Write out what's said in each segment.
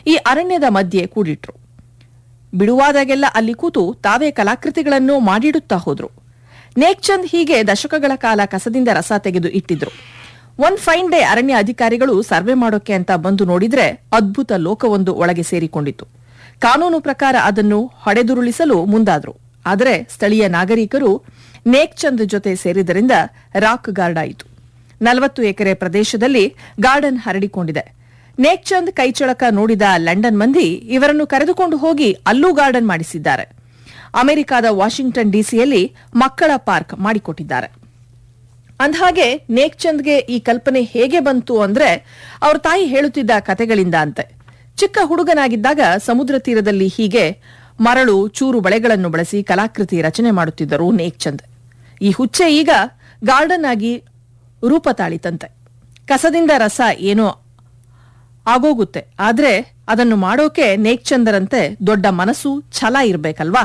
ಈ ಅರಣ್ಯದ ಮಧ್ಯೆ ಕೂಡಿಟ್ರು ಬಿಡುವಾದಾಗೆಲ್ಲ ಅಲ್ಲಿ ಕೂತು ತಾವೇ ಕಲಾಕೃತಿಗಳನ್ನು ಮಾಡಿಡುತ್ತಾ ಹೋದ್ರು ನೇಕ್ಚಂದ್ ಹೀಗೆ ದಶಕಗಳ ಕಾಲ ಕಸದಿಂದ ರಸ ತೆಗೆದು ಇಟ್ಟಿದ್ರು ಒನ್ ಫೈನ್ ಡೇ ಅರಣ್ಯ ಅಧಿಕಾರಿಗಳು ಸರ್ವೆ ಮಾಡೋಕೆ ಅಂತ ಬಂದು ನೋಡಿದ್ರೆ ಅದ್ಭುತ ಲೋಕವೊಂದು ಒಳಗೆ ಸೇರಿಕೊಂಡಿತ್ತು ಕಾನೂನು ಪ್ರಕಾರ ಅದನ್ನು ಹೊಡೆದುರುಳಿಸಲು ಮುಂದಾದ್ರು ಆದರೆ ಸ್ಥಳೀಯ ನಾಗರಿಕರು ನೇಕ್ಚಂದ್ ಜೊತೆ ಸೇರಿದರಿಂದ ರಾಕ್ ಗಾರ್ಡ್ ಆಯಿತು ನಲವತ್ತು ಎಕರೆ ಪ್ರದೇಶದಲ್ಲಿ ಗಾರ್ಡನ್ ಹರಡಿಕೊಂಡಿದೆ ನೇಕ್ಚಂದ್ ಕೈಚಳಕ ನೋಡಿದ ಲಂಡನ್ ಮಂದಿ ಇವರನ್ನು ಕರೆದುಕೊಂಡು ಹೋಗಿ ಅಲ್ಲೂ ಗಾರ್ಡನ್ ಮಾಡಿಸಿದ್ದಾರೆ ಅಮೆರಿಕದ ವಾಷಿಂಗ್ಟನ್ ಡಿಸಿಯಲ್ಲಿ ಮಕ್ಕಳ ಪಾರ್ಕ್ ಮಾಡಿಕೊಟ್ಟಿದ್ದಾರೆ ಅಂದಹಾಗೆ ನೇಕ್ಚಂದ್ಗೆ ಈ ಕಲ್ಪನೆ ಹೇಗೆ ಬಂತು ಅಂದ್ರೆ ಅವ್ರ ತಾಯಿ ಹೇಳುತ್ತಿದ್ದ ಕತೆಗಳಿಂದ ಅಂತೆ ಚಿಕ್ಕ ಹುಡುಗನಾಗಿದ್ದಾಗ ಸಮುದ್ರ ತೀರದಲ್ಲಿ ಹೀಗೆ ಮರಳು ಚೂರು ಬಳೆಗಳನ್ನು ಬಳಸಿ ಕಲಾಕೃತಿ ರಚನೆ ಮಾಡುತ್ತಿದ್ದರು ನೇಕ್ಚಂದ್ ಈ ಹುಚ್ಚೆ ಈಗ ಗಾರ್ಡನ್ ಆಗಿ ರೂಪ ತಾಳಿತಂತೆ ಕಸದಿಂದ ರಸ ಏನೋ ಆಗೋಗುತ್ತೆ ಆದ್ರೆ ಅದನ್ನು ಮಾಡೋಕೆ ನೇಕ್ಚಂದರಂತೆ ದೊಡ್ಡ ಮನಸ್ಸು ಛಲ ಇರಬೇಕಲ್ವಾ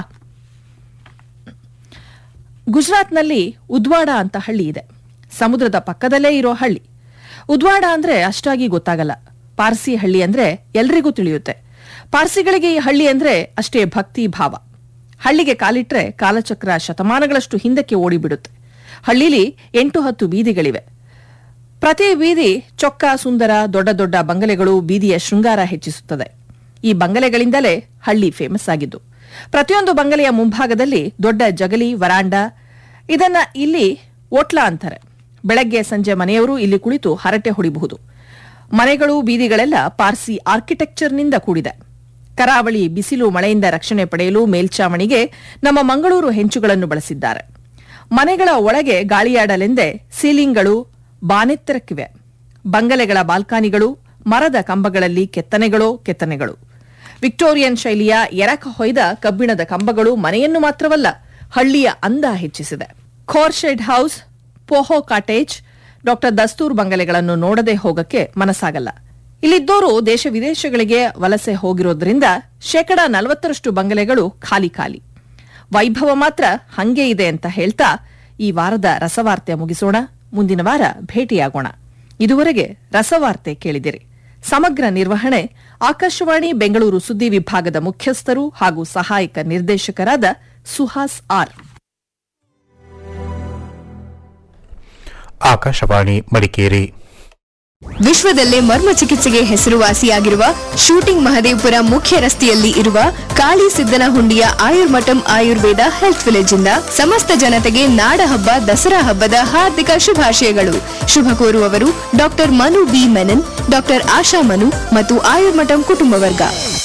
ಗುಜರಾತ್ನಲ್ಲಿ ಉದ್ವಾಡ ಅಂತ ಹಳ್ಳಿ ಇದೆ ಸಮುದ್ರದ ಪಕ್ಕದಲ್ಲೇ ಇರೋ ಹಳ್ಳಿ ಉದ್ವಾಡ ಅಂದ್ರೆ ಅಷ್ಟಾಗಿ ಗೊತ್ತಾಗಲ್ಲ ಪಾರ್ಸಿ ಹಳ್ಳಿ ಅಂದ್ರೆ ಎಲ್ರಿಗೂ ತಿಳಿಯುತ್ತೆ ಪಾರ್ಸಿಗಳಿಗೆ ಈ ಹಳ್ಳಿ ಅಂದ್ರೆ ಅಷ್ಟೇ ಭಕ್ತಿ ಭಾವ ಹಳ್ಳಿಗೆ ಕಾಲಿಟ್ರೆ ಕಾಲಚಕ್ರ ಶತಮಾನಗಳಷ್ಟು ಹಿಂದಕ್ಕೆ ಓಡಿಬಿಡುತ್ತೆ ಹಳ್ಳಿಲಿ ಎಂಟು ಹತ್ತು ಬೀದಿಗಳಿವೆ ಪ್ರತಿ ಬೀದಿ ಚೊಕ್ಕ ಸುಂದರ ದೊಡ್ಡ ದೊಡ್ಡ ಬಂಗಲೆಗಳು ಬೀದಿಯ ಶೃಂಗಾರ ಹೆಚ್ಚಿಸುತ್ತದೆ ಈ ಬಂಗಲೆಗಳಿಂದಲೇ ಹಳ್ಳಿ ಫೇಮಸ್ ಆಗಿದ್ದು ಪ್ರತಿಯೊಂದು ಬಂಗಲೆಯ ಮುಂಭಾಗದಲ್ಲಿ ದೊಡ್ಡ ಜಗಲಿ ವರಾಂಡ ಇದನ್ನ ಇಲ್ಲಿ ಓಟ್ಲ ಅಂತಾರೆ ಬೆಳಗ್ಗೆ ಸಂಜೆ ಮನೆಯವರು ಇಲ್ಲಿ ಕುಳಿತು ಹರಟೆ ಹೊಡಿಬಹುದು ಮನೆಗಳು ಬೀದಿಗಳೆಲ್ಲ ಪಾರ್ಸಿ ಆರ್ಕಿಟೆಕ್ಚರ್ನಿಂದ ಕೂಡಿದೆ ಕರಾವಳಿ ಬಿಸಿಲು ಮಳೆಯಿಂದ ರಕ್ಷಣೆ ಪಡೆಯಲು ಮೇಲ್ಚಾವಣಿಗೆ ನಮ್ಮ ಮಂಗಳೂರು ಹೆಂಚುಗಳನ್ನು ಬಳಸಿದ್ದಾರೆ ಮನೆಗಳ ಒಳಗೆ ಗಾಳಿಯಾಡಲೆಂದೇ ಸೀಲಿಂಗ್ಗಳು ಬಾನೆತ್ತರಕ್ಕಿವೆ ಬಂಗಲೆಗಳ ಬಾಲ್ಕಾನಿಗಳು ಮರದ ಕಂಬಗಳಲ್ಲಿ ಕೆತ್ತನೆಗಳೋ ಕೆತ್ತನೆಗಳು ವಿಕ್ಟೋರಿಯನ್ ಶೈಲಿಯ ಎರಕ ಹೊಯ್ದ ಕಬ್ಬಿಣದ ಕಂಬಗಳು ಮನೆಯನ್ನು ಮಾತ್ರವಲ್ಲ ಹಳ್ಳಿಯ ಅಂದ ಹೆಚ್ಚಿಸಿದೆ ಖೋರ್ಶೆಡ್ ಹೌಸ್ ಪೋಹೋ ಕಾಟೇಜ್ ಡಾಕ್ಟರ್ ದಸ್ತೂರ್ ಬಂಗಲೆಗಳನ್ನು ನೋಡದೆ ಹೋಗಕ್ಕೆ ಮನಸ್ಸಾಗಲ್ಲ ಇಲ್ಲಿದ್ದೋರು ದೇಶ ವಿದೇಶಗಳಿಗೆ ವಲಸೆ ಹೋಗಿರೋದ್ರಿಂದ ಶೇಕಡಾ ನಲವತ್ತರಷ್ಟು ಬಂಗಲೆಗಳು ಖಾಲಿ ಖಾಲಿ ವೈಭವ ಮಾತ್ರ ಹಂಗೆ ಇದೆ ಅಂತ ಹೇಳ್ತಾ ಈ ವಾರದ ರಸವಾರ್ತೆ ಮುಗಿಸೋಣ ಮುಂದಿನ ವಾರ ಭೇಟಿಯಾಗೋಣ ಇದುವರೆಗೆ ರಸವಾರ್ತೆ ಕೇಳಿದಿರಿ ಸಮಗ್ರ ನಿರ್ವಹಣೆ ಆಕಾಶವಾಣಿ ಬೆಂಗಳೂರು ಸುದ್ದಿ ವಿಭಾಗದ ಮುಖ್ಯಸ್ಥರು ಹಾಗೂ ಸಹಾಯಕ ನಿರ್ದೇಶಕರಾದ ಸುಹಾಸ್ ಆರ್ ಆಕಾಶವಾಣಿ ಮಡಿಕೇರಿ ವಿಶ್ವದಲ್ಲೇ ಮರ್ಮ ಚಿಕಿತ್ಸೆಗೆ ಹೆಸರುವಾಸಿಯಾಗಿರುವ ಶೂಟಿಂಗ್ ಮಹದೇವಪುರ ಮುಖ್ಯ ರಸ್ತೆಯಲ್ಲಿ ಇರುವ ಕಾಳಿ ಸಿದ್ದನಹುಂಡಿಯ ಆಯುರ್ಮಠಂ ಆಯುರ್ವೇದ ಹೆಲ್ತ್ ವಿಲೇಜ್ ಇಂದ ಸಮಸ್ತ ಜನತೆಗೆ ನಾಡ ಹಬ್ಬ ದಸರಾ ಹಬ್ಬದ ಹಾರ್ದಿಕ ಶುಭಾಶಯಗಳು ಶುಭ ಕೋರುವವರು doctor Manu B Menon doctor Asha Manu ಮತ್ತು ಆಯುರ್ಮಠಂ ಕುಟುಂಬ ವರ್ಗ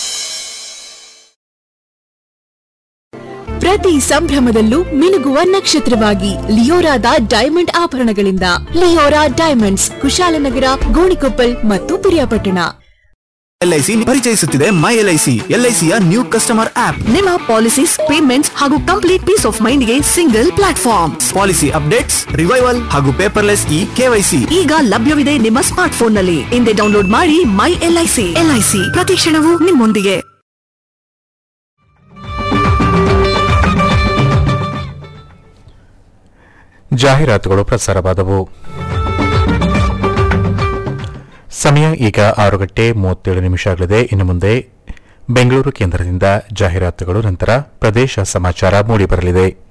ಪ್ರತಿ ಸಂಭ್ರಮದಲ್ಲೂ ಮಿನುಗುವ ನಕ್ಷತ್ರವಾಗಿ ಲಿಯೋರಾದ ಡೈಮಂಡ್ ಆಭರಣಗಳಿಂದ ಲಿಯೋರಾ ಡೈಮಂಡ್ಸ್ ಕುಶಾಲನಗರ ಗೋಣಿಕೊಪ್ಪಲ್ ಮತ್ತು ಪಿರಿಯಾಪಟ್ಟಣ ಎಲ್ಐಸಿ ಪರಿಚಯಿಸುತ್ತಿದೆ ಮೈ ಎಲ್ಐಸಿ ಎಲ್ಐಸಿಯ ನ್ಯೂ ಕಸ್ಟಮರ್ ಆಪ್ ನಿಮ್ಮ ಪಾಲಿಸೀಸ್ ಪೇಮೆಂಟ್ಸ್ ಹಾಗೂ ಕಂಪ್ಲೀಟ್ ಪೀಸ್ ಆಫ್ ಮೈಂಡ್ಗೆ single platform policy updates revival ಹಾಗೂ ಪೇಪರ್ಲೆಸ್ ಇ ಕೆವೈಸಿ ಈಗ ಲಭ್ಯವಿದೆ ನಿಮ್ಮ ಸ್ಮಾರ್ಟ್ ಫೋನ್ನಲ್ಲಿ ಹಿಂದೆ ಡೌನ್ಲೋಡ್ ಮಾಡಿ ಮೈ ಎಲ್ಐಸಿ ಎಲ್ಐಸಿ ಪ್ರತಿ ಕ್ಷಣವೂ ನಿಮ್ಮೊಂದಿಗೆ ಜಾಹೀರಾತುಗಳು ಪ್ರಸಾರವಾದವು ಸಮಯ ಈಗ ಆರು ಗಂಟೆ ಮೂವತ್ತೇಳು ನಿಮಿಷ ಆಗಲಿದೆ ಇನ್ನು ಮುಂದೆ ಬೆಂಗಳೂರು ಕೇಂದ್ರದಿಂದ ಜಾಹೀರಾತುಗಳು ನಂತರ ಪ್ರದೇಶ ಸಮಾಚಾರ ಮೂಡಿಬರಲಿದೆ